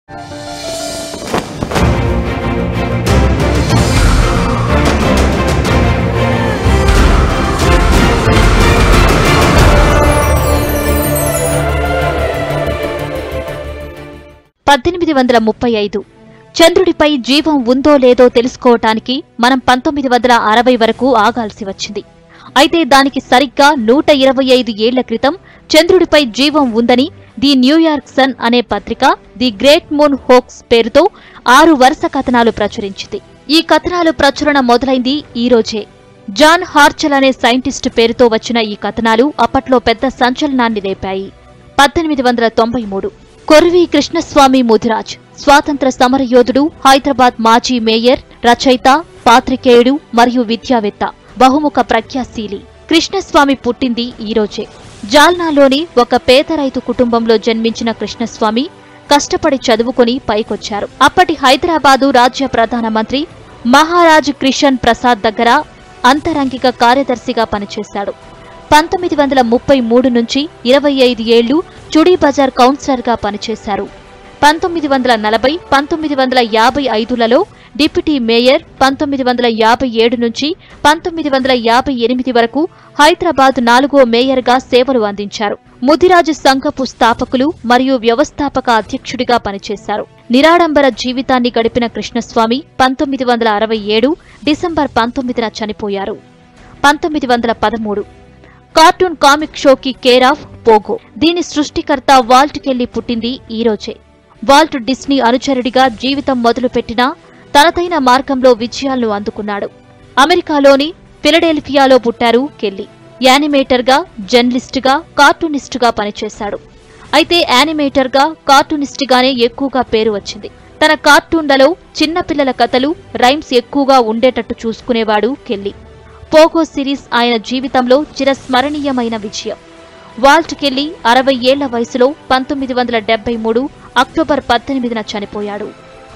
పద్దెనిమిది వందల ముప్పై ఐదు చంద్రుడిపై జీవం ఉందో లేదో తెలుసుకోవటానికి మనం పంతొమ్మిది వందల అరవై వరకు ఆగాల్సి వచ్చింది అయితే దానికి సరిగ్గా నూట ఇరవై ఐదు ఏళ్ల క్రితం చంద్రుడిపై జీవం ఉందని ది న్యూయార్క్ సన్ అనే పత్రిక ది గ్రేట్ మూన్ హోక్స్ పేరుతో ఆరు వరుస కథనాలు ప్రచురించింది ఈ కథనాలు ప్రచురణ మొదలైంది ఈ రోజే జాన్ హార్చల్ అనే సైంటిస్టు పేరుతో వచ్చిన ఈ కథనాలు అప్పట్లో పెద్ద సంచలనాన్ని రేపాయి పద్దెనిమిది వందల తొంభై మూడు కొర్వి కృష్ణస్వామి ముదిరాజ్ స్వాతంత్ర సమరయోధుడు హైదరాబాద్ మాజీ మేయర్ రచయిత పాత్రికేయుడు మరియు విద్యావేత్త బహుముఖ ప్రఖ్యాశీలి కృష్ణస్వామి పుట్టింది ఈ రోజే జాల్నాలోని ఒక పేద రైతు కుటుంబంలో జన్మించిన కృష్ణస్వామి కష్టపడి చదువుకొని పైకొచ్చారు అప్పటి హైదరాబాదు రాజ్య ప్రధానమంత్రి మహారాజ్ క్రిషన్ ప్రసాద్ దగ్గర అంతరంగిక కార్యదర్శిగా పనిచేశాడు పంతొమ్మిది వందల ముప్పై మూడు నుంచి ఇరవై ఐదు ఏళ్లు చుడీ బజార్ కౌన్సిలర్గా పనిచేశారు పంతొమ్మిది వందల నలభై పంతొమ్మిది వందల యాభై ఐదులలో డిప్యూటీ మేయర్ పంతొమ్మిది వందల యాభై ఏడు నుంచి పంతొమ్మిది వందల యాభై ఎనిమిది వరకు హైదరాబాద్ నాలుగో మేయర్గా సేవలు అందించారు ముదిరాజు సంఘపు స్థాపకులు మరియు వ్యవస్థాపక అధ్యక్షుడిగా పనిచేశారు నిరాడంబర జీవితాన్ని గడిపిన కృష్ణస్వామి పంతొమ్మిది వందల అరవై ఏడు డిసెంబర్ పంతొమ్మిదిన చనిపోయారు పంతొమ్మిది వందల పదమూడు కార్టూన్ కామిక్ షోకి కేర్ ఆఫ్ పోగో దీని సృష్టికర్త వాల్ట్ కెల్లి పుట్టింది ఈ రోజే వాల్ట్ డిస్నీ అనుచరుడిగా జీవితం మొదలుపెట్టిన తనదైన మార్గంలో విజయాలను అందుకున్నాడు అమెరికాలోని ఫిలడెల్ఫియాలో పుట్టారు కెల్లి యానిమేటర్గా జర్నలిస్టుగా కార్టూనిస్టుగా పనిచేశాడు అయితే యానిమేటర్గా కార్టూనిస్టుగానే ఎక్కువగా పేరు వచ్చింది తన కార్టూన్లలో చిన్నపిల్లల కథలు రైమ్స్ ఎక్కువగా ఉండేటట్టు చూసుకునేవాడు కెల్లి పోగో సిరీస్ ఆయన జీవితంలో చిరస్మరణీయమైన విజయం వాల్ట్ కెల్లి అరవై ఏళ్ల వయసులో పంతొమ్మిది వందల డెబ్బై మూడు అక్టోబర్ పద్దెనిమిదిన చనిపోయాడు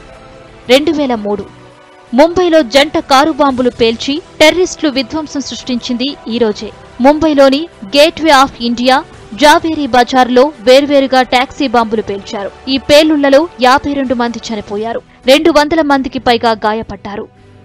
రెండు వేల మూడు ముంబైలో జంట కారు బాంబులు పేల్చి టెర్రరిస్టులు విధ్వంసం సృష్టించింది ఈ రోజే ముంబైలోని గేట్వే ఆఫ్ ఇండియా జావేరీ బజార్లో వేర్వేరుగా టాక్సీ బాంబులు పేల్చారు ఈ పేలుళ్లలో యాభై రెండు మంది చనిపోయారు రెండు వందల మందికి పైగా గాయపడ్డారు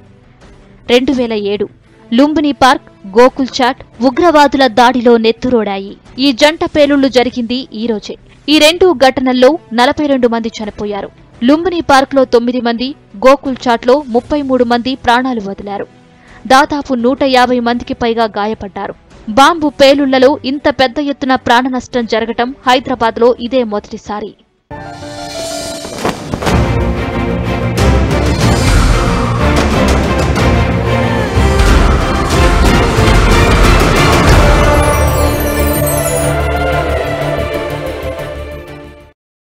రెండు వేల ఏడు లుంబిని పార్క్ గోకుల్ చాట్ ఉగ్రవాదుల దాడిలో నెత్తురోడాయి ఈ జంట పేలుళ్లు జరిగింది ఈ రోజే ఈ రెండు ఘటనల్లో నలభై రెండు మంది చనిపోయారు లుంబిని పార్క్లో తొమ్మిది మంది గోకుల్ చాట్లో ముప్పై మూడు మంది ప్రాణాలు వదిలారు దాదాపు నూట యాభై మందికి పైగా గాయపడ్డారు బాంబు పేలుళ్లలో ఇంత పెద్ద ఎత్తున ప్రాణ నష్టం జరగటం హైదరాబాద్లో ఇదే మొదటిసారి